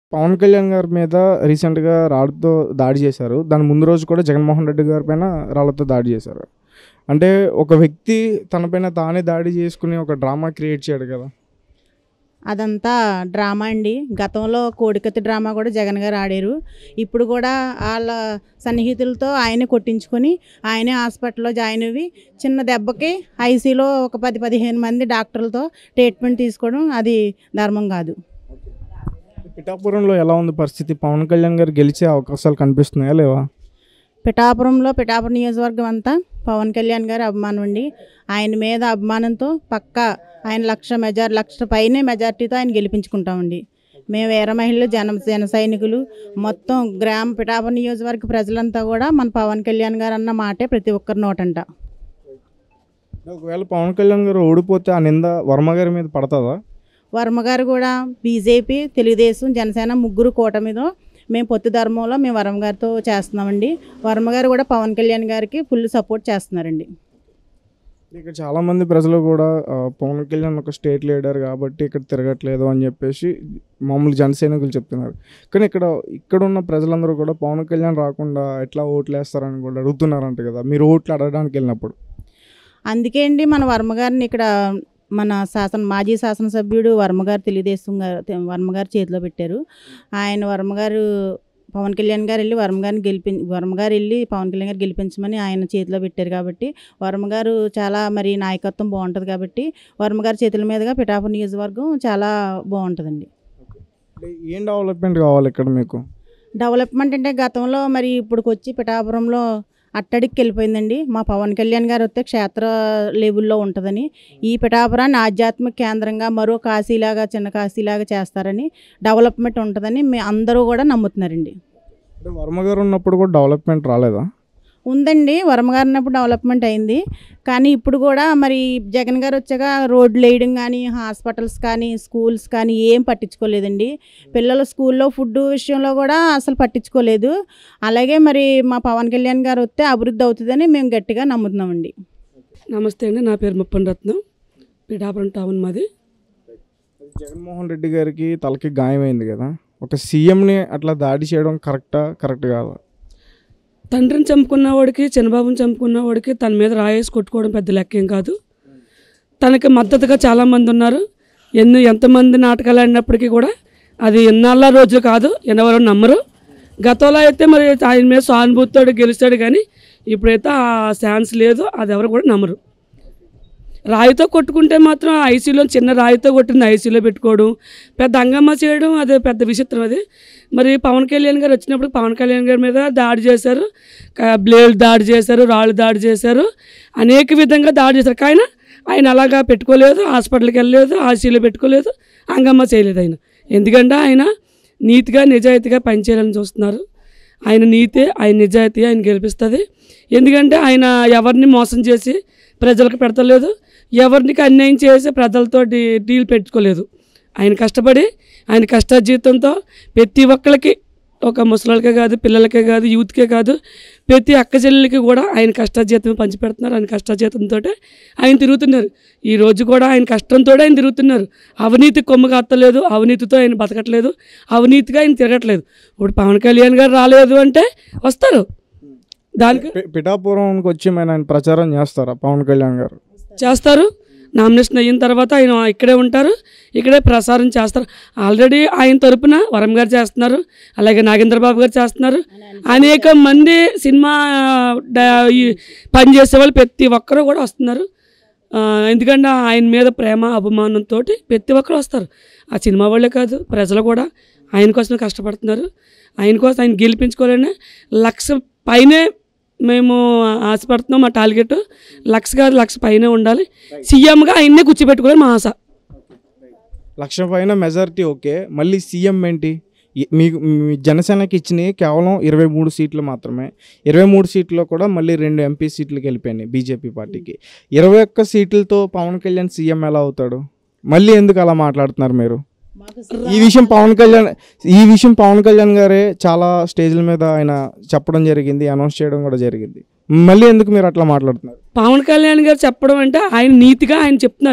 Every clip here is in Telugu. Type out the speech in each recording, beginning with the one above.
పవన్ కళ్యాణ్ గారి మీద రీసెంట్గా రాళ్ళతో దాడి చేశారు దాని ముందు రోజు కూడా జగన్మోహన్ రెడ్డి గారి పైన రాళ్ళతో దాడి చేశారు అంటే ఒక వ్యక్తి తనపైన తానే దాడి చేసుకుని ఒక డ్రామా క్రియేట్ చేయడు కదా అదంతా డ్రామా అండి గతంలో కోడికత్తి డ్రామా కూడా జగన్ గారు ఆడారు ఇప్పుడు కూడా వాళ్ళ సన్నిహితులతో ఆయనే కొట్టించుకొని ఆయనే హాస్పిటల్లో జాయిన్ అయ్యి చిన్న దెబ్బకి ఐసీలో ఒక పది పదిహేను మంది డాక్టర్లతో ట్రీట్మెంట్ తీసుకోవడం అది ధర్మం కాదు పిఠాపురంలో ఎలా ఉంది పరిస్థితి పవన్ కళ్యాణ్ గారు గెలిచే అవకాశాలు కనిపిస్తున్నాయా లేవా పిఠాపురంలో పిఠాపురం నియోజకవర్గం అంతా పవన్ కళ్యాణ్ గారి అభిమానం అండి ఆయన మీద అభిమానంతో పక్క ఆయన లక్ష మెజార్ లక్ష పైనే మెజార్టీతో ఆయన గెలిపించుకుంటామండి మేము వీర మహిళలు జన జన సైనికులు మొత్తం గ్రామ పిఠాపురం నియోజకవర్గ ప్రజలంతా కూడా మన పవన్ కళ్యాణ్ గారు అన్న మాటే ప్రతి ఒక్కరి నోటంట ఒకవేళ పవన్ కళ్యాణ్ గారు ఓడిపోతే ఆ నింద వర్మ గారి మీద పడుతుందా వర్మ గారు కూడా బీజేపీ తెలుగుదేశం జనసేన ముగ్గురు కూటమితో మేము పొత్తు ధర్మంలో మేము వర్మ గారితో చేస్తున్నామండి వర్మ గారు కూడా పవన్ కళ్యాణ్ గారికి ఫుల్ సపోర్ట్ చేస్తున్నారండి ఇక్కడ చాలా మంది ప్రజలు కూడా ఆ, పవన్ కళ్యాణ్ ఒక స్టేట్ లీడర్ కాబట్టి ఇక్కడ తిరగట్లేదు అని చెప్పేసి మామూలు జనసైనికులు చెప్తున్నారు కానీ ఇక్కడ ఇక్కడ ఉన్న ప్రజలందరూ కూడా పవన్ కళ్యాణ్ రాకుండా ఎట్లా ఓట్లు వేస్తారని కూడా అడుగుతున్నారంట కదా మీరు ఓట్లు అడగడానికి వెళ్ళినప్పుడు అందుకే అండి మన వర్మ గారిని ఇక్కడ మన శాసన మాజీ శాసనసభ్యుడు వర్మ గారు తెలుగుదేశం గారు తె- వర్మ గారు చేతిలో పెట్టారు ఆయన వర్మ గారు పవన్ కళ్యాణ్ గారు వెళ్ళి వర్మ గారిని గెలిపి వర్మ గారు వెళ్ళి పవన్ కళ్యాణ్ గారు గెలిపించమని ఆయన చేతిలో పెట్టారు కాబట్టి వర్మ గారు చాలా మరి నాయకత్వం బాగుంటుంది కాబట్టి వర్మ గారి చేతుల మీదుగా పిఠాపురం నియోజకవర్గం చాలా బాగుంటుందండి అంటే ఏం డెవలప్మెంట్ కావాలి ఇక్కడ మీకు డెవలప్మెంట్ అంటే గతంలో మరి ఇప్పుడు వచ్చి పిఠాపురంలో అట్టడికి వెళ్ళిపోయిందండి మా పవన్ కళ్యాణ్ గారు వస్తే క్షేత్ర లెవెల్లో ఉంటుందని ఈ పిఠాపురాన్ని ఆధ్యాత్మిక కేంద్రంగా మరో కాశీలాగా చిన్న కాశీలాగా చేస్తారని డెవలప్మెంట్ ఉంటుందని మీ అందరూ కూడా నమ్ముతున్నారండి అంటే వర్మ గారు ఉన్నప్పుడు కూడా డెవలప్మెంట్ రాలేదా ఉందండి వరమగారు ఉన్నప్పుడు డెవలప్మెంట్ అయింది కానీ ఇప్పుడు కూడా మరి జగన్ గారు వచ్చాక రోడ్లు వేయడం కానీ హాస్పిటల్స్ కానీ స్కూల్స్ కానీ ఏం పట్టించుకోలేదండి పిల్లల స్కూల్లో ఫుడ్ విషయంలో కూడా అసలు పట్టించుకోలేదు అలాగే మరి మా పవన్ కళ్యాణ్ గారు వస్తే అభివృద్ధి అవుతుందని మేము గట్టిగా నమ్ముతున్నామండి నమస్తే అండి నా పేరు ముప్పన్ రత్నం పిఠాపురం టౌన్ మాది జగన్మోహన్ రెడ్డి గారికి తలకి గాయమైంది కదా ఒక సీఎంని అట్లా దాడి చేయడం కరెక్టా కరెక్ట్ కాదా తండ్రిని చంపుకున్నవాడికి చిన్నబాబుని చంపుకున్నవాడికి తన మీద రాయేసి కొట్టుకోవడం పెద్ద లెక్కేం కాదు తనకి మద్దతుగా చాలామంది ఉన్నారు ఎన్ని ఎంతమంది నాటకాలు ఆడినప్పటికీ కూడా అది ఎన్నాళ్ళ రోజులు కాదు ఎన్నవరో నమ్మరు గతంలో అయితే మరి ఆయన మీద సానుభూతితో గెలుస్తాడు కానీ ఇప్పుడైతే ఆ ఛాన్స్ లేదు అది ఎవరు కూడా నమ్మరు రాయితో కొట్టుకుంటే మాత్రం ఐసీలో చిన్న రాయితో కొట్టింది ఐసీలో పెట్టుకోవడం పెద్ద అంగమ్మ చేయడం అదే పెద్ద విచిత్రం అది మరి పవన్ కళ్యాణ్ గారు వచ్చినప్పుడు పవన్ కళ్యాణ్ గారి మీద దాడి చేశారు క- బ్లేడ్ దాడి చేశారు రాళ్ళు దాడి చేశారు అనేక విధంగా దాడి చేశారు కానీ ఆయన అలాగా పెట్టుకోలేదు హాస్పిటల్కి వెళ్ళలేదు ఐసీలో పెట్టుకోలేదు అంగమ్మ చేయలేదు ఆయన ఎందుకంటే ఆయన నీతిగా నిజాయితీగా పనిచేయాలని చూస్తున్నారు ఆయన నీతే ఆయన నిజాయితీ ఆయన గెలిపిస్తుంది ఎందుకంటే ఆయన ఎవరిని మోసం చేసి ప్రజలకు పెడతలేదు ఎవరికి అన్యాయం చేసి ప్రజలతో డీ- డీల్ పెట్టుకోలేదు ఆయన కష్టపడి ఆయన కష్టాజీతంతో ప్రతి ఒక్కరికి ఒక ముసలికే కాదు పిల్లలకే కాదు యూత్కే కాదు ప్రతి అక్క చెల్లెలకి కూడా ఆయన కష్టాజీతం పంచిపెడుతున్నారు ఆయన కష్టాజీతంతో ఆయన తిరుగుతున్నారు ఈ రోజు కూడా ఆయన కష్టంతో ఆయన తిరుగుతున్నారు అవినీతి కొమ్ము కత్తలేదు అవినీతితో ఆయన బతకట్లేదు అవినీతిగా ఆయన తిరగట్లేదు ఇప్పుడు పవన్ కళ్యాణ్ గారు రాలేదు అంటే వస్తారు దానికి పి- పిఠాపురంకి వచ్చి ఆయన ఆయన ప్రచారం చేస్తారా పవన్ కళ్యాణ్ గారు చేస్తారు నామినేషన్ అయిన తర్వాత ఆయన ఇక్కడే ఉంటారు ఇక్కడే ప్రసారం చేస్తారు ఆల్రెడీ ఆయన తరపున వరం గారు చేస్తున్నారు అలాగే నాగేంద్రబాబు గారు చేస్తున్నారు అనేక మంది సినిమా డ- ఈ పని చేసే వాళ్ళు ప్రతి ఒక్కరు కూడా వస్తున్నారు ఆ, ఎందుకంటే ఆయన మీద ప్రేమ అభిమానంతో ప్రతి ఒక్కరు వస్తారు ఆ సినిమా వాళ్ళే కాదు ప్రజలు కూడా ఆయన కోసమే కష్టపడుతున్నారు ఆయన కోసం ఆయన గెలిపించుకోవాలని లక్ష పైనే మేము ఆశపడుతున్నాం మా టార్గెట్ లక్ష కాదు లక్ష పైనే ఉండాలి సీఎంగా ఆయన్నే కూర్చోబెట్టుకోవాలి మా ఆశ లక్ష పైన మెజారిటీ ఓకే మళ్ళీ సీఎం ఏంటి ఈ- మీకు మీ జనసేనకి ఇచ్చినవి కేవలం ఇరవై మూడు సీట్లు మాత్రమే ఇరవై మూడు సీట్లో కూడా మళ్ళీ రెండు ఎంపీ సీట్లకి వెళ్ళిపోయినాయి బీజేపీ పార్టీకి ఇరవై ఒక్క సీట్లతో పవన్ కళ్యాణ్ సీఎం ఎలా అవుతాడు మళ్ళీ ఎందుకు అలా మాట్లాడుతున్నారు మీరు ఈ విషయం పవన్ కళ్యాణ్ ఈ విషయం పవన్ కళ్యాణ్ గారే చాలా స్టేజ్ల మీద ఆయన చెప్పడం జరిగింది అనౌన్స్ చేయడం కూడా జరిగింది మళ్ళీ ఎందుకు మీరు అట్లా మాట్లాడుతున్నారు పవన్ కళ్యాణ్ గారు చెప్పడం అంటే ఆయన నీతిగా ఆయన చెప్తున్నారు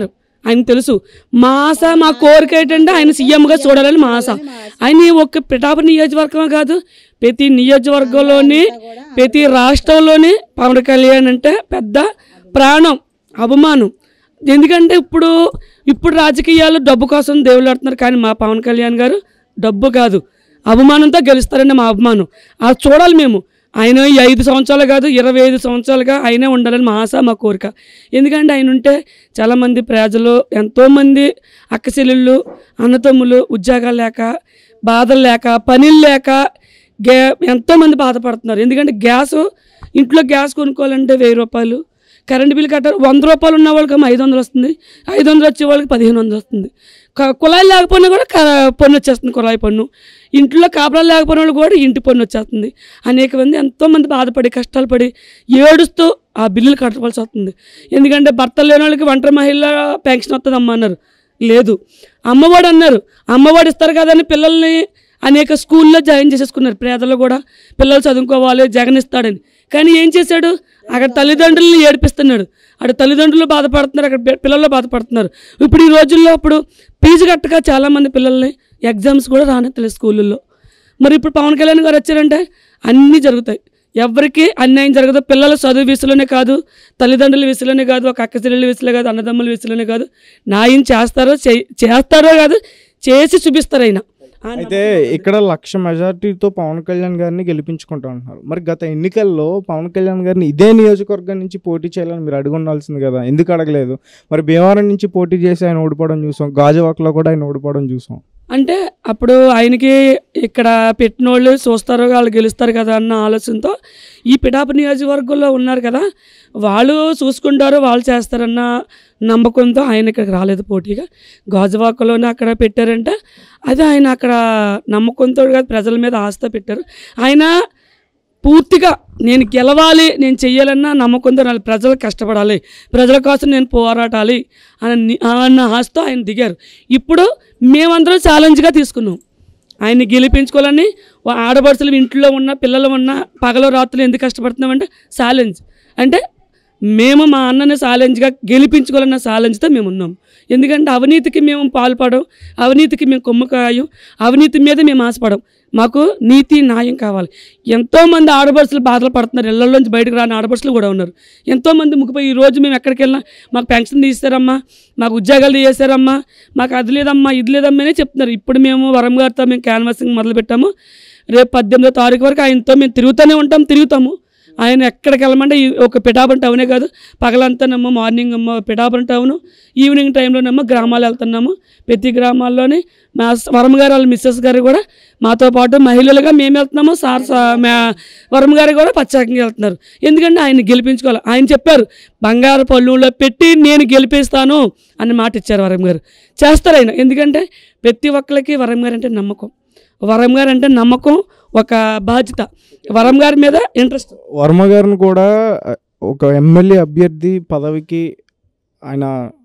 ఆయన తెలుసు మా ఆశ మా కోరిక ఏంటంటే ఆయన సీఎంగా చూడాలని మా ఆశ ఆయన ఒక్క పిఠాపురం నియోజకవర్గమే కాదు ప్రతి నియోజకవర్గంలోని ప్రతి రాష్ట్రంలోని పవన్ కళ్యాణ్ అంటే పెద్ద ప్రాణం అభిమానం ఎందుకంటే ఇప్పుడు ఇప్పుడు రాజకీయాలు డబ్బు కోసం దేవుళ్ళు ఆడుతున్నారు కానీ మా పవన్ కళ్యాణ్ గారు డబ్బు కాదు అభిమానంతో గెలుస్తారని మా అభిమానం అది చూడాలి మేము ఆయన ఈ ఐదు సంవత్సరాలు కాదు ఇరవై ఐదు సంవత్సరాలుగా ఆయనే ఉండాలని మా ఆశ మా కోరిక ఎందుకంటే ఆయన ఉంటే చాలామంది ప్రజలు ఎంతోమంది అక్కచెల్లెళ్ళు అన్నతమ్ములు ఉద్యోగాలు లేక బాధలు లేక పనులు లేక గ్యా ఎంతోమంది బాధపడుతున్నారు ఎందుకంటే గ్యాస్ ఇంట్లో గ్యాస్ కొనుక్కోవాలంటే వెయ్యి రూపాయలు కరెంట్ బిల్ కట్టారు వంద రూపాయలు ఉన్న వాళ్ళకి ఐదు వందలు వస్తుంది ఐదు వందలు వచ్చే వాళ్ళకి పదిహేను వందలు వస్తుంది క- కుళాయి లేకపోయినా కూడా క- పన్ను వచ్చేస్తుంది కుళాయి పన్ను ఇంట్లో కాపురాలు లేకపోయిన వాళ్ళు కూడా ఇంటి పన్ను వచ్చేస్తుంది అనేక మంది ఎంతోమంది బాధపడి కష్టాలు పడి ఏడుస్తూ ఆ బిల్లులు కట్టవలసి వస్తుంది ఎందుకంటే భర్తలు లేని వాళ్ళకి ఒంటరి మహిళ పెన్షన్ వస్తుంది అమ్మ అన్నారు లేదు అమ్మఒడి అన్నారు అమ్మఒడి ఇస్తారు కదని పిల్లల్ని అనేక స్కూల్లో జాయిన్ చేసేసుకున్నారు పేదలు కూడా పిల్లలు చదువుకోవాలి జగన్ ఇస్తాడని కానీ ఏం చేశాడు అక్కడ తల్లిదండ్రులను ఏడిపిస్తున్నాడు అక్కడ తల్లిదండ్రులు బాధపడుతున్నారు అక్కడ పి- పిల్లలు బాధపడుతున్నారు ఇప్పుడు ఈ రోజుల్లో ఇప్పుడు ఫీజు కట్టక చాలామంది పిల్లల్ని ఎగ్జామ్స్ కూడా రానట్లేదు స్కూళ్ళల్లో మరి ఇప్పుడు పవన్ కళ్యాణ్ గారు వచ్చారంటే అన్నీ జరుగుతాయి ఎవరికి అన్యాయం జరగదు పిల్లల చదువు విషయంలోనే కాదు తల్లిదండ్రుల విషయంలోనే కాదు ఒక అక్క చెల్లెల విషయంలో కాదు అన్నదమ్ముల విషయంలోనే కాదు న్యాయం చేస్తారో చే- చేస్తారో కాదు చేసి చూపిస్తారు ఆయన ఆ అయితే ఇక్కడ లక్ష మెజార్టీతో పవన్ కళ్యాణ్ గారిని గెలిపించుకుంటా అంటున్నారు మరి గత ఎన్నికల్లో పవన్ కళ్యాణ్ గారిని ఇదే నియోజకవర్గం నుంచి పోటీ చేయాలని మీరు అడిగి ఉండాల్సింది కదా ఎందుకు అడగలేదు మరి భీమవరం నుంచి పోటీ చేసి ఆయన ఓడిపోవడం చూసాం గాజువాకలో కూడా ఆయన ఓడిపోవడం చూసాం అంటే అప్పుడు ఆయనకి ఇక్కడ పెట్టిన వాళ్ళు చూస్తారు వాళ్ళు గెలుస్తారు కదా అన్న ఆలోచనతో ఈ పిఠాపు నియోజకవర్గంలో ఉన్నారు కదా వాళ్ళు చూసుకుంటారు వాళ్ళు చేస్తారన్న నమ్మకంతో ఆయన ఇక్కడికి రాలేదు పోటీగా గాజువాకలోనే అక్కడ పెట్టారంటే అది ఆయన అక్కడ నమ్మకంతో కాదు ప్రజల మీద ఆస్త పెట్టారు ఆయన పూర్తిగా నేను గెలవాలి నేను చెయ్యాలన్న నమ్మకంతో నా ప్రజలు కష్టపడాలి ప్రజల కోసం నేను పోరాటాలి అని అన్న ఆశతో ఆయన దిగారు ఇప్పుడు మేమందరం ఛాలెంజ్గా తీసుకున్నాం ఆయన్ని గెలిపించుకోవాలని వా- ఆడపడుచులు ఇంట్లో ఉన్న పిల్లలు ఉన్న పగలు రాత్రులు ఎందుకు కష్టపడుతున్నామంటే ఛాలెంజ్ అంటే మేము మా అన్నని ఛాలెంజ్గా గెలిపించుకోవాలన్న ఛాలెంజ్తో మేము ఉన్నాం ఎందుకంటే అవినీతికి మేము పాల్పడం అవినీతికి మేము కొమ్ముకాయం అవినీతి మీద మేము ఆశపడం మాకు నీతి న్యాయం కావాలి ఎంతోమంది ఆడపడుచులు బాధలు పడుతున్నారు ఇళ్లలోంచి బయటకు రాని ఆడపడుచులు కూడా ఉన్నారు ఎంతోమంది ముగ్గుపోయి ఈ రోజు మేము ఎక్కడికి వెళ్ళినా మాకు పెన్షన్ తీస్తారమ్మా మాకు ఉద్యోగాలు చేశారమ్మా మాకు అది లేదమ్మా ఇది లేదమ్మా అనే చెప్తున్నారు ఇప్పుడు మేము వరం గారితో మేము క్యాన్వాసింగ్ మొదలు పెట్టాము రేపు పద్దెనిమిదో తారీఖు వరకు ఆయనతో మేము తిరుగుతూనే ఉంటాం తిరుగుతాము ఆయన ఎక్కడికి వెళ్ళమంటే ఈ ఒక పిఠాపురం టౌనే కాదు పగలంతానేమో మార్నింగ్ ఏమో పిఠాపురం టౌను ఈవినింగ్ టైంలోనేమో గ్రామాలు వెళ్తున్నాము ప్రతి గ్రామాల్లోని మా స- వరమ గారు వాళ్ళ మిస్సెస్ గారు కూడా మాతో పాటు మహిళలుగా మేము వెళ్తున్నాము సార్ సా- మా వరమ గారు కూడా ప్రత్యేకంగా వెళ్తున్నారు ఎందుకంటే ఆయన గెలిపించుకోవాలి ఆయన చెప్పారు బంగారు పళ్ళులో పెట్టి నేను గెలిపిస్తాను అని మాట ఇచ్చారు వరం గారు చేస్తారు ఆయన ఎందుకంటే ప్రతి ఒక్కరికి వరం గారు అంటే నమ్మకం వరం గారు అంటే నమ్మకం ఒక బాధ్యత వరం గారి మీద ఇంట్రెస్ట్ వర్మ గారిని కూడా ఆ, ఒక ఎమ్మెల్యే అభ్యర్థి పదవికి ఆయన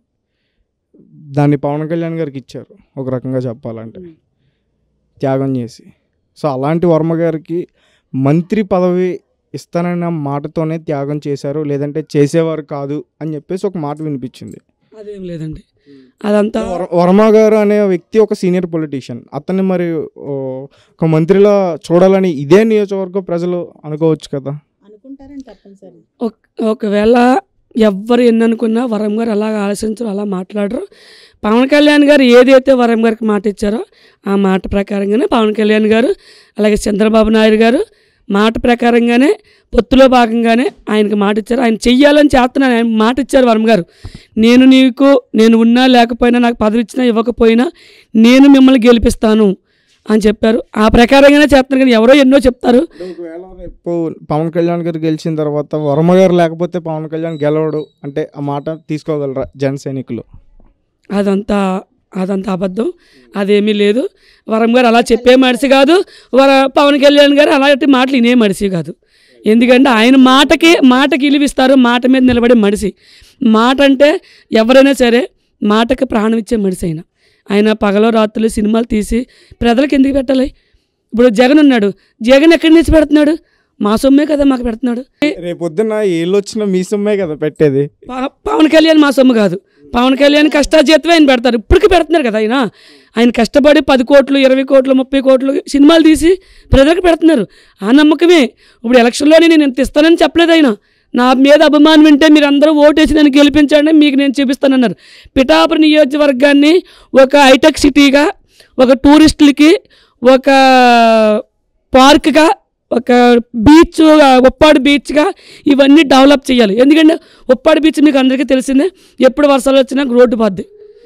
దాన్ని పవన్ కళ్యాణ్ గారికి ఇచ్చారు ఒక రకంగా చెప్పాలంటే త్యాగం చేసి సో అలాంటి వర్మ గారికి మంత్రి పదవి ఇస్తానన్న మాటతోనే త్యాగం చేశారు లేదంటే చేసేవారు కాదు అని చెప్పేసి ఒక మాట వినిపించింది అదేం లేదండి అదంతా వర- వర్మ గారు అనే వ్యక్తి ఒక సీనియర్ పొలిటీషియన్ అతన్ని మరి ఓ, ఒక మంత్రిలా చూడాలని ఇదే నియోజకవర్గ ప్రజలు అనుకోవచ్చు కదా అనుకుంటారని తప్పనిసరి ఒక- ఒకవేళ ఎవ్వరు ఎన్ని అనుకున్నా వరం గారు అలా ఆలోచించరు అలా మాట్లాడరు పవన్ కళ్యాణ్ గారు ఏదైతే వరం గారికి మాట ఇచ్చారో ఆ మాట ప్రకారంగానే పవన్ కళ్యాణ్ గారు అలాగే చంద్రబాబు నాయుడు గారు మాట ప్రకారంగానే పొత్తులో భాగంగానే ఆయనకి మాట ఇచ్చారు ఆయన చెయ్యాలని చేస్తున్నాను ఆయన మాట ఇచ్చారు వరం గారు నేను నీకు నేను ఉన్నా లేకపోయినా నాకు పదవి ఇచ్చినా ఇవ్వకపోయినా నేను మిమ్మల్ని గెలిపిస్తాను అని చెప్పారు ఆ ప్రకారంగానే చేస్తున్నారు కానీ ఎవరో ఎన్నో చెప్తారు ఒకవేళ రేపు పవన్ కళ్యాణ్ గారు గెలిచిన తర్వాత వర్మ గారు లేకపోతే పవన్ కళ్యాణ్ గెలవడు అంటే ఆ మాట తీసుకోగలరా జన సైనికులు అదంతా అదంతా అబద్ధం అదేమీ లేదు వరం గారు అలా చెప్పే మనిషి కాదు వర పవన్ కళ్యాణ్ గారు అలాంటి మాటలు వినే మనిషి కాదు ఎందుకంటే ఆయన మాటకి మాటకి ఇలువిస్తారు మాట మీద నిలబడే మనిషి మాట అంటే ఎవరైనా సరే మాటకి ప్రాణం ఇచ్చే మనిషి ఆయన ఆయన పగలో రాత్రులు సినిమాలు తీసి ప్రజలకు ఎందుకు పెట్టాలి ఇప్పుడు జగన్ ఉన్నాడు జగన్ ఎక్కడి నుంచి పెడుతున్నాడు మా సొమ్మే కదా మాకు పెడుతున్నాడు రేపొద్దున ఏళ్ళు వచ్చిన మీ సొమ్మే కదా పెట్టేది ప- పవన్ కళ్యాణ్ మా సొమ్ము కాదు పవన్ కళ్యాణ్ కష్టాజీతమే ఆయన పెడతారు ఇప్పటికీ పెడుతున్నారు కదా ఆయన ఆయన కష్టపడి పది కోట్లు ఇరవై కోట్లు ముప్పై కోట్లు సినిమాలు తీసి ప్రజలకు పెడుతున్నారు ఆ నమ్మకమే ఇప్పుడు ఎలక్షన్లోనే నేను ఇంత ఇస్తానని చెప్పలేదు ఆయన నా మీద అభిమానం వింటే మీరు అందరూ ఓటేసి నన్ను గెలిపించండి మీకు నేను చూపిస్తానన్నారు పిఠాపురం నియోజకవర్గాన్ని ఒక హైటెక్ సిటీగా ఒక టూరిస్టులకి ఒక పార్క్గా ఒక బీచ్ ఉప్పాడు బీచ్గా ఇవన్నీ డెవలప్ చేయాలి ఎందుకంటే ఉప్పాడు బీచ్ మీకు అందరికీ తెలిసిందే ఎప్పుడు వర్షాలు వచ్చినా రోడ్డు పోద్ది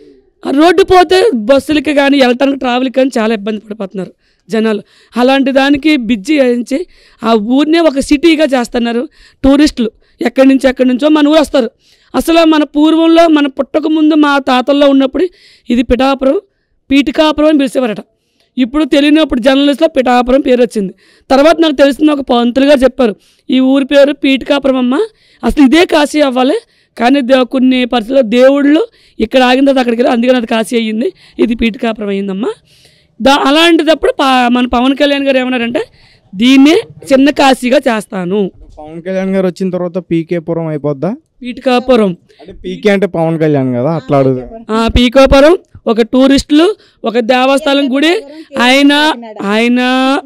ఆ రోడ్డు పోతే బస్సులకి కానీ వెళ్ళటానికి ట్రావెల్కి కానీ చాలా ఇబ్బంది పడిపోతున్నారు జనాలు అలాంటి దానికి బిజ్జి వేయించి ఆ ఊరినే ఒక సిటీగా చేస్తున్నారు టూరిస్టులు ఎక్కడి నుంచి ఎక్కడి నుంచో మన ఊరు వస్తారు అసలు మన పూర్వంలో మన పుట్టక ముందు మా తాతల్లో ఉన్నప్పుడు ఇది పిఠాపురం పీఠికాపురం అని పిలిచేవారట ఇప్పుడు తెలియనప్పుడు జర్నలిస్ట్లో పిఠాపురం పేరు వచ్చింది తర్వాత నాకు తెలిసిన ఒక పంతులు గారు చెప్పారు ఈ ఊరి పేరు పీఠికాపురం అమ్మ అసలు ఇదే కాశీ అవ్వాలి కానీ దే- కొన్ని పరిస్థితుల్లో దేవుళ్ళు ఇక్కడ ఆగిన తర్వాత అక్కడికి వెళ్ళి అందుకని అది కాశీ అయ్యింది ఇది పీఠికాపురం అయ్యిందమ్మా దా అలాంటిదప్పుడు పా మన పవన్ కళ్యాణ్ గారు ఏమన్నారంటే దీన్నే చిన్న కాశీగా చేస్తాను పవన్ కళ్యాణ్ గారు వచ్చిన తర్వాత పీకే పురం అయిపోద్దా పీఠికాపురం అంటే పీకే అంటే పవన్ కళ్యాణ్ కదా అట్లా అడుగు ఆ పీకోపురం ఒక టూరిస్టులు ఒక దేవస్థానం గుడి ఆయన ఆయన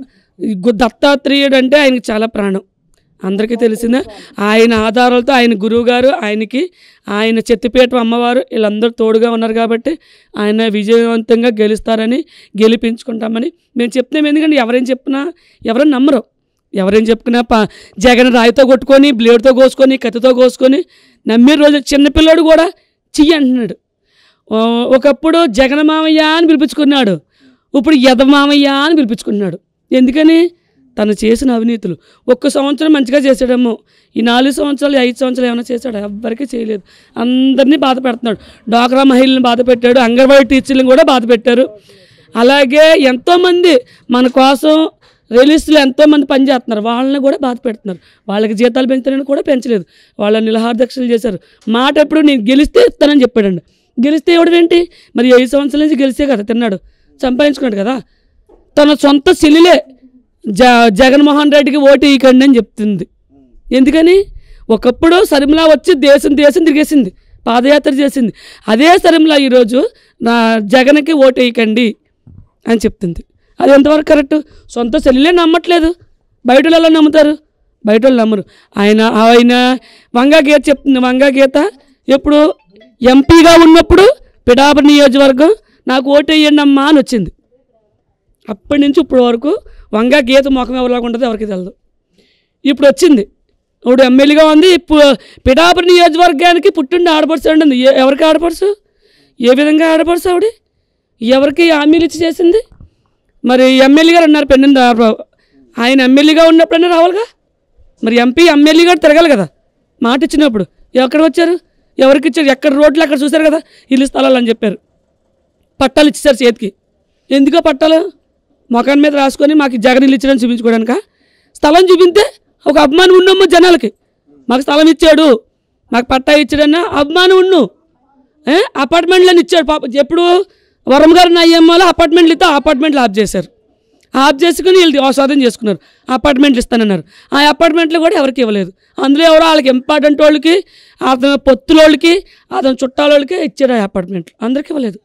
గు- దత్తాత్రేయుడు అంటే ఆయనకి చాలా ప్రాణం అందరికీ తెలిసిందే ఆయన ఆధారాలతో ఆయన గురువు గారు ఆయనకి ఆయన చెత్తిపేట అమ్మవారు వీళ్ళందరూ తోడుగా ఉన్నారు కాబట్టి ఆయన విజయవంతంగా గెలుస్తారని గెలిపించుకుంటామని మేము చెప్తున్నాం ఎందుకంటే ఎవరేం చెప్పినా ఎవరైనా నమ్మరు ఎవరేం చెప్పుకున్నా ప జగన్ రాయితో కొట్టుకొని బ్లేడ్తో కోసుకొని కత్తితో కోసుకొని నమ్మే రోజు చిన్నపిల్లోడు కూడా చెయ్యి అంటున్నాడు ఓ, ఒకప్పుడు జగన్ మామయ్య అని పిలిపించుకున్నాడు ఇప్పుడు యద మామయ్య అని పిలిపించుకున్నాడు ఎందుకని తను చేసిన అవినీతులు ఒక్క సంవత్సరం మంచిగా చేసాడేమో ఈ నాలుగు సంవత్సరాలు ఈ ఐదు సంవత్సరాలు ఏమైనా చేశాడు ఎవ్వరికీ చేయలేదు అందరినీ బాధ పెడుతున్నాడు డాక్రా మహిళలను బాధ పెట్టాడు అంగన్వాడీ టీచర్లను కూడా బాధ పెట్టారు అలాగే ఎంతోమంది మన కోసం రిలీజ్లు ఎంతోమంది పనిచేస్తున్నారు వాళ్ళని కూడా బాధ పెడుతున్నారు వాళ్ళకి జీతాలు పెంచుతారని కూడా పెంచలేదు వాళ్ళ నిలహార దీక్షలు చేశారు మాట ఎప్పుడు నేను గెలిస్తే ఇస్తానని చెప్పాడండి గెలిస్తే ఎవడేంటి మరి ఐదు సంవత్సరాల నుంచి గెలిస్తే కదా తిన్నాడు సంపాదించుకున్నాడు కదా తన సొంత చెల్లిలే జ జగన్మోహన్ రెడ్డికి ఓటు వేయకండి అని చెప్తుంది ఎందుకని ఒకప్పుడు సరిమలా వచ్చి దేశం దేశం తిరిగేసింది పాదయాత్ర చేసింది అదే సరిమలా ఈరోజు నా జగన్కి ఓటు వేయకండి అని చెప్తుంది అది ఎంతవరకు కరెక్ట్ సొంత చెల్లెలే నమ్మట్లేదు బయట వాళ్ళు ఎలా నమ్ముతారు బయట వాళ్ళు నమ్మరు ఆయన ఆయన వంగా గీత చెప్తుంది వంగా గీత ఎప్పుడు ఎంపీగా ఉన్నప్పుడు పిఠాపురం నియోజకవర్గం నాకు ఓటు వేయండి అమ్మా అని వచ్చింది అప్పటి నుంచి ఇప్పటి వరకు వంగా గీత ముఖం ఎవరిలాగా ఉంటుందో ఎవరికి తెలియదు ఇప్పుడు వచ్చింది ఇప్పుడు ఎమ్మెల్యేగా ఉంది ఇప్పుడు పిఠాపురం నియోజకవర్గానికి పుట్టిండి ఆడపడుచు ఉంటుంది ఏ- ఎవరికి ఆడపడుచు ఏ విధంగా ఆడపడుచు ఆవిడ ఎవరికి హామీలు ఇచ్చి చేసింది మరి ఎమ్మెల్యే గారు అన్నారు పెన్నింది దారాబాబు ఆయన ఎమ్మెల్యేగా ఉన్నప్పుడైనా రావాలిగా మరి ఎంపీ ఎమ్మెల్యే గారు తిరగాలి కదా మాట ఇచ్చినప్పుడు ఎక్కడ వచ్చారు ఎవరికి ఇచ్చారు ఎక్కడ రోడ్లు అక్కడ చూశారు కదా ఇల్లు స్థలాలు అని చెప్పారు పట్టాలు ఇచ్చేసారు చేతికి ఎందుకో పట్టాలు మొఖాన్ని మీద రాసుకొని మాకు ఈ జగన్ ఇల్లు ఇచ్చాడని చూపించుకోవడానిక స్థలం చూపిస్తే ఒక అభిమానం ఉన్నమ్మ జనాలకి మాకు స్థలం ఇచ్చాడు మాకు పట్టా ఇచ్చాడన్న అభిమానం ఉన్ను ఏ? అపార్ట్మెంట్లను ఇచ్చాడు పాప ఎప్పుడు వరం గారు నా అయ్యమ్మలో అపార్ట్మెంట్లు ఇస్తే ఆ అపార్ట్మెంట్లు ఆఫ్ చేశారు ఆఫ్ చేసుకుని వీళ్ళు ఆస్వాదం చేసుకున్నారు అపార్ట్మెంట్లు ఇస్తానన్నారు ఆ అపార్ట్మెంట్లు కూడా ఎవరికి ఇవ్వలేదు అందులో ఎవరో వాళ్ళకి ఇంపార్టెంట్ వాళ్ళకి అతను పొత్తులోళ్ళకి అతను చుట్టాలోళ్ళకి ఇచ్చాడు ఆ అపార్ట్మెంట్లు అందరికి ఇవ్వలేదు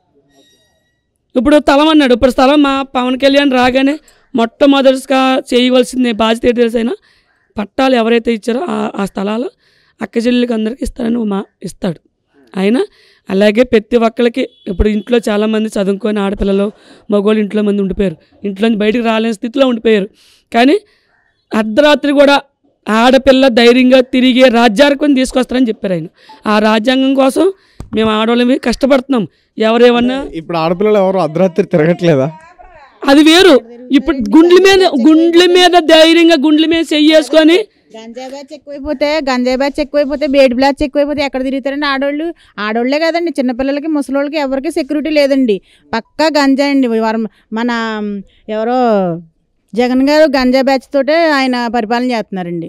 ఇప్పుడు స్థలం అన్నాడు ఇప్పుడు స్థలం మా పవన్ కళ్యాణ్ రాగానే మొట్టమొదటిగా చేయవలసింది బాధ్యత ఏంటి తెలుసైనా పట్టాలు ఎవరైతే ఇచ్చారో ఆ ఆ స్థలాలు అక్క చెల్లెలకి అందరికీ ఇస్తారని మా ఇస్తాడు ఆయన అలాగే ప్రతి ఒక్కరికి ఇప్పుడు ఇంట్లో చాలామంది చదువుకొని ఆడపిల్లలు మగవాళ్ళు ఇంట్లో మంది ఉండిపోయారు ఇంట్లో నుంచి బయటికి రాలేని స్థితిలో ఉండిపోయారు కానీ అర్ధరాత్రి కూడా ఆడపిల్ల ధైర్యంగా తిరిగే రాజ్యార్కం తీసుకొస్తారని చెప్పారు ఆయన ఆ రాజ్యాంగం కోసం మేము ఆడవాళ్ళమి కష్టపడుతున్నాం ఎవరేమన్నా ఇప్పుడు ఆడపిల్లలు ఎవరు అర్ధరాత్రి తిరగట్లేదా అది వేరు ఇప్పుడు గుండ్ల మీద గుండ్ల మీద ధైర్యంగా గుండ్ల మీద చెయ్యేసుకొని గంజాయి బ్యాచ్ ఎక్కువైపోతే గంజాయి బ్యాచ్ ఎక్కువైపోతే బేడ్ బ్లాచ్ ఎక్కువైపోతే ఎక్కడ తిరుగుతారండి ఆడవాళ్ళు ఆడవాళ్ళే కదండి చిన్నపిల్లలకి ముసలోళ్ళకి ఎవరికి సెక్యూరిటీ లేదండి పక్కా గంజాయి అండి వరం- మన ఎవరో జగన్ గారు గంజాయి బ్యాచ్ తోటే ఆయన పరిపాలన చేస్తున్నారండి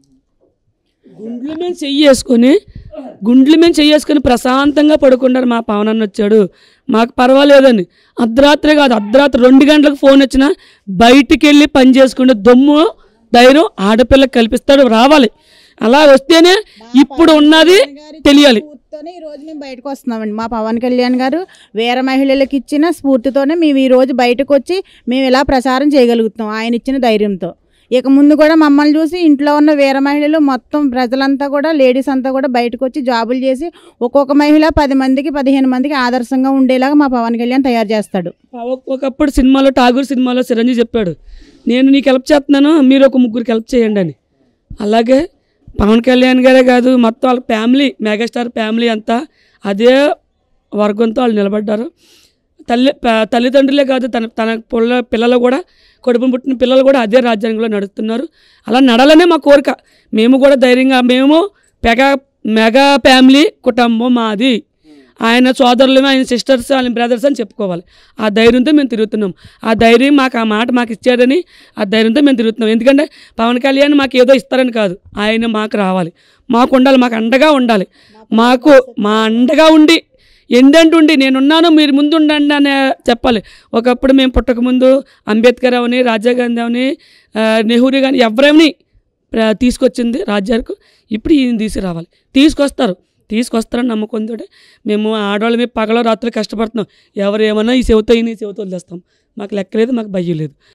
గుండ్ల మీద చెయ్యేసుకొని గుండ్ల మీద చెయ్యేసుకొని ప్రశాంతంగా పడుకున్నారు మా పవనన్న వచ్చాడు మాకు పర్వాలేదని అర్ధరాత్రి కాదు అర్ధరాత్రి రెండు గంటలకు ఫోన్ వచ్చినా బయటికి వెళ్ళి పని చేసుకునే దమ్ము ధైర్యం ఆడపిల్లకి కల్పిస్తాడు రావాలి అలా వస్తేనే ఇప్పుడు ఉన్నది తెలియాలి స్ఫూర్తితోనే ఈ రోజు మేము బయటకు వస్తున్నామండి మా పవన్ కళ్యాణ్ గారు వేరే మహిళలకు ఇచ్చిన స్ఫూర్తితోనే మేము ఈ రోజు బయటకు వచ్చి మేము ఇలా ప్రచారం చేయగలుగుతాం ఆయన ఇచ్చిన ధైర్యంతో ఇక ముందు కూడా మమ్మల్ని చూసి ఇంట్లో ఉన్న వేరే మహిళలు మొత్తం ప్రజలంతా కూడా లేడీస్ అంతా కూడా బయటకు వచ్చి జాబులు చేసి ఒక్కొక్క మహిళ పది మందికి పదిహేను మందికి ఆదర్శంగా ఉండేలాగా మా పవన్ కళ్యాణ్ తయారు చేస్తాడు ఒక- ఒకప్పుడు సినిమాలో ఠాగూర్ సినిమాలో చిరంజీవి చెప్పాడు నేను నీకు హెల్ప్ చేస్తున్నాను మీరు ఒక ముగ్గురికి హెల్ప్ చేయండి అని అలాగే పవన్ కళ్యాణ్ గారే కాదు మొత్తం వాళ్ళ ఫ్యామిలీ మెగాస్టార్ ఫ్యామిలీ అంతా అదే వర్గంతో వాళ్ళు నిలబడ్డారు తల్లి ప- తల్లిదండ్రులే కాదు తన తన పిల్ల పిల్లలు కూడా కడుపున పుట్టిన పిల్లలు కూడా అదే రాజ్యాంగంలో నడుస్తున్నారు అలా నడాలనే మా కోరిక మేము కూడా ధైర్యంగా మేము మెగా మెగా ఫ్యామిలీ కుటుంబం మాది ఆయన సోదరులు ఆయన సిస్టర్స్ ఆయన బ్రదర్స్ అని చెప్పుకోవాలి ఆ ధైర్యంతో మేము తిరుగుతున్నాం ఆ ధైర్యం మాకు ఆ మాట మాకు ఇచ్చాడని ఆ ధైర్యంతో మేము తిరుగుతున్నాం ఎందుకంటే పవన్ కళ్యాణ్ మాకు ఏదో ఇస్తారని కాదు ఆయన మాకు రావాలి మాకు ఉండాలి మాకు అండగా ఉండాలి మాకు మా అండగా ఉండి ఎండంటి ఉండి నేనున్నాను మీరు ముందు ఉండండి అని చెప్పాలి ఒకప్పుడు మేము పుట్టకముందు అంబేద్కర్ అవని రాజీవ్ గాంధీ అవని ఆ, నెహ్రూ కానీ ఎవరేమని ప్ర- తీసుకొచ్చింది రాజ్యానికి ఇప్పుడు ఈయన తీసుకురావాలి తీసుకొస్తారు తీసుకొస్తారని నమ్మకంతో మేము ఆడవాళ్ళు మేము పగల రాత్రులు కష్టపడుతున్నాం ఎవరు ఏమన్నా ఈ చెవితో ఈ చెవితో వదిలేస్తాం మాకు లెక్క లేదు మాకు భయం లేదు